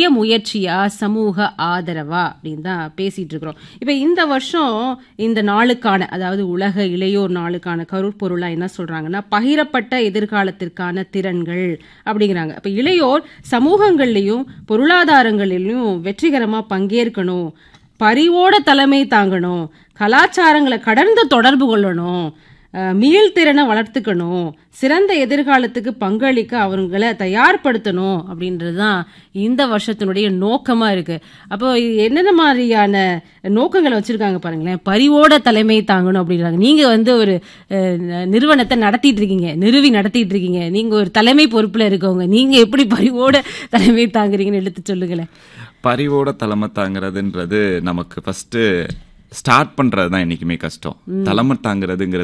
சுய முயற்சியா சமூக ஆதரவா அப்படின்னு தான் பேசிட்டு இருக்கிறோம் இப்ப இந்த வருஷம் இந்த நாளுக்கான அதாவது உலக இளையோர் நாளுக்கான கருப்பொருளா என்ன சொல்றாங்கன்னா பகிரப்பட்ட எதிர்காலத்திற்கான திறன்கள் அப்படிங்கிறாங்க இப்ப இளையோர் சமூகங்கள்லயும் பொருளாதாரங்களிலும் வெற்றிகரமா பங்கேற்கணும் பரிவோட தலைமை தாங்கணும் கலாச்சாரங்களை கடந்து தொடர்பு கொள்ளணும் அஹ், மீள்திறனை வளர்த்துக்கணும் சிறந்த எதிர்காலத்துக்கு பங்களிக்க அவங்கள தயார்படுத்தணும் அப்படின்றது தான் இந்த வருஷத்தினுடைய நோக்கமா இருக்கு அப்போ இது என்னென்ன மாதிரியான நோக்கங்களை வச்சிருக்காங்க பாருங்களேன் பரிவோட தலைமை தாங்கணும் அப்படின்றாங்க நீங்க வந்து ஒரு அஹ், ந- நிறுவனத்தை நடத்திட்டு இருக்கீங்க நிறுவி நடத்திட்டு இருக்கீங்க நீங்க ஒரு தலைமை பொறுப்புல இருக்கவங்க நீங்க எப்படி பரிவோட தலைமை தாங்குறீங்கன்னு எடுத்து சொல்லுங்களேன் பரிவோட தலைமை தாங்கிறதுன்றது நமக்கு ஃபர்ஸ்ட் ஸ்டார்ட் பண்றது தான் என்னைக்குமே கஷ்டம் தலைமை தாங்கிறதுங்கிறது